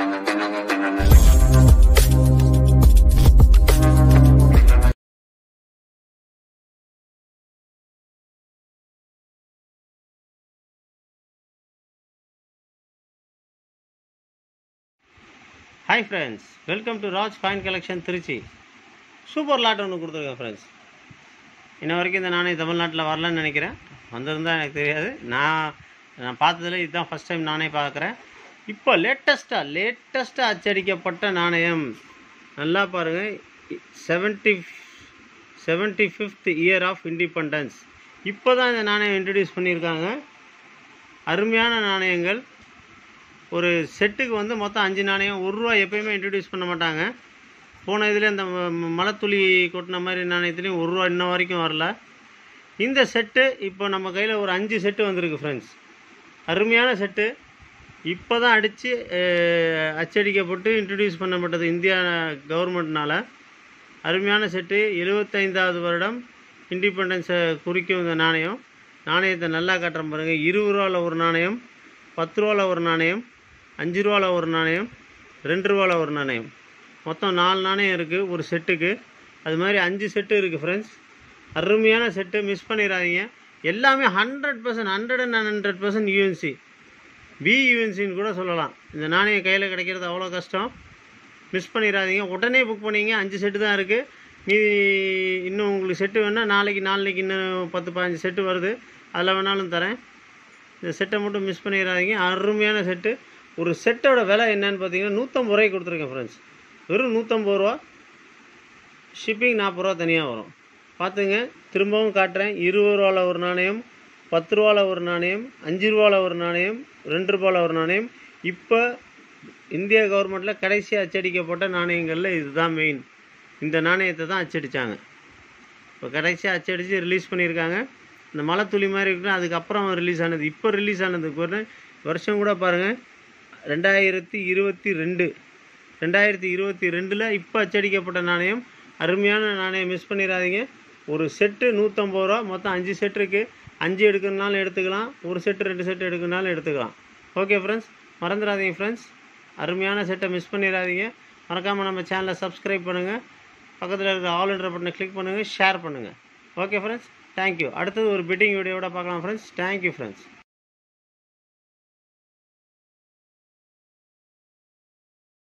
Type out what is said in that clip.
hi friends welcome to Raj coin collection Trichy super lot ஒன்று கொடுத்துருக்கேன் friends இன்ன வரைக்கும் இந்த நாணயம் தமிழ்நாட்டில் வரலன்னு நினைக்கிறேன் வந்திருந்தா எனக்கு தெரியாது நான் நான் பார்த்ததுல இதுதான் ஃபஸ்ட் டைம் நானே பார்க்குறேன் இப்போ லேட்டஸ்ட்டாக லேட்டஸ்ட்டாக அச்சடிக்கப்பட்ட நாணயம் நல்லா பாருங்கள் seventy seventy fifth year of independence இப்போ தான் இந்த நாணயம் இன்ட்ரடியூஸ் பண்ணியிருக்காங்க அருமையான நாணயங்கள் ஒரு செட்டுக்கு வந்து மொத்தம் அஞ்சு நாணயம் ஒரு ரூபா எப்பயுமே இன்ட்ரடியூஸ் பண்ண மாட்டாங்க போன இதில் இந்த ம- ம- மலைத்துளி கொட்டின மாதிரி நாணயத்துலேயும் ஒரு ரூபா இன்ன வரைக்கும் வரல இந்த செட்டு இப்போ நம்ம கையில் ஒரு அஞ்சு செட்டு வந்திருக்கு ஃப்ரெண்ட்ஸ் அருமையான செட்டு இப்போ தான் அடித்து அச்சடிக்கப்பட்டு இன்ட்ரடியூஸ் பண்ணப்பட்டது இந்தியா கவர்மெண்ட்னால அருமையான செட்டு எழுபத்தைந்தாவது வருடம் இண்டிபெண்டன்ஸை குறிக்கும் இந்த நாணயம் நாணயத்தை நல்லா காட்டுறேன் பாருங்கள் இருபது ரூபாவில் ஒரு நாணயம் பத்து ரூபாவில் ஒரு நாணயம் அஞ்சு ரூபாவில் ஒரு நாணயம் ரெண்டு ரூபாவில் ஒரு நாணயம் மொத்தம் நாலு நாணயம் இருக்குது ஒரு செட்டுக்கு அது மாதிரி அஞ்சு செட்டு இருக்குது ஃப்ரெண்ட்ஸ் அருமையான செட்டு மிஸ் பண்ணிடாதீங்க எல்லாமே hundred percent hundred and hundred percent UNC B யூஎன்சின்னு கூட சொல்லலாம் இந்த நாணயம் கையில் கிடைக்கிறது அவ்வளோ கஷ்டம் மிஸ் பண்ணிடாதீங்க உடனே புக் பண்ணிங்க அஞ்சு செட்டு தான் இருக்குது மீதி இன்னும் உங்களுக்கு செட்டு வேணால் நாளைக்கு நாளைக்கு இன்னும் பத்து பதினஞ்சு செட்டு வருது அதில் வேணாலும் தரேன் இந்த செட்டை மட்டும் மிஸ் பண்ணிடாதீங்க அருமையான செட்டு ஒரு செட்டோட விலை என்னன்னு பார்த்தீங்கன்னா நூற்றம்பது ரூபாய்க்கு கொடுத்துருக்கேன் ஃப்ரெண்ட்ஸ் வெறும் நூற்றம்பது ரூபா ஷிப்பிங் நாற்பது ரூபா தனியாக வரும் பார்த்துங்க திரும்பவும் காட்டுறேன் இருபது ரூபாவில் ஒரு நாணயம் பத்து ரூபாவில் ஒரு நாணயம் அஞ்சு ரூபாவில் ஒரு நாணயம் ரெண்டு ரூபாவில் ஒரு நாணயம் இப்போ இந்திய கவர்மெண்ட்டில் கடைசியாக அச்சடிக்கப்பட்ட நாணயங்களில் இதுதான் மெயின் இந்த நாணயத்தை தான் அச்சடித்தாங்க இப்போ கடைசியாக அச்சடித்து ரிலீஸ் பண்ணியிருக்காங்க இந்த மலை துளி மாதிரி இருக்குன்னா அதுக்கப்புறம் ரிலீஸ் ஆனது இப்போ ரிலீஸ் ஆனது கூட வருஷம் கூட பாருங்கள் ரெண்டாயிரத்தி இருபத்தி ரெண்டு ரெண்டாயிரத்தி இருபத்தி ரெண்டில் இப்போ அச்சடிக்கப்பட்ட நாணயம் அருமையான நாணயம் மிஸ் பண்ணிடாதீங்க ஒரு செட்டு நூற்றம்பது ரூபா மொத்தம் அஞ்சு செட் இருக்குது அஞ்சு எடுக்கணுனாலும் எடுத்துக்கலாம் ஒரு செட்டு ரெண்டு செட்டு எடுக்கணுனாலும் எடுத்துக்கலாம் ஓகே ஃப்ரெண்ட்ஸ் மறந்துடாதீங்க ஃப்ரெண்ட்ஸ் அருமையான செட்டை மிஸ் பண்ணிடாதீங்க மறக்காமல் நம்ம சேனலை சப்ஸ்கிரைப் பண்ணுங்கள் பக்கத்தில் இருக்கிற ஆல் என்ற பட்டனை கிளிக் பண்ணுங்கள் ஷேர் பண்ணுங்கள் ஓகே ஃப்ரெண்ட்ஸ் தேங்க்யூ அடுத்தது ஒரு பிட்டிங் வீடியோவோட பார்க்கலாம் ஃப்ரெண்ட்ஸ் தேங்க்யூ ஃப்ரெண்ட்ஸ்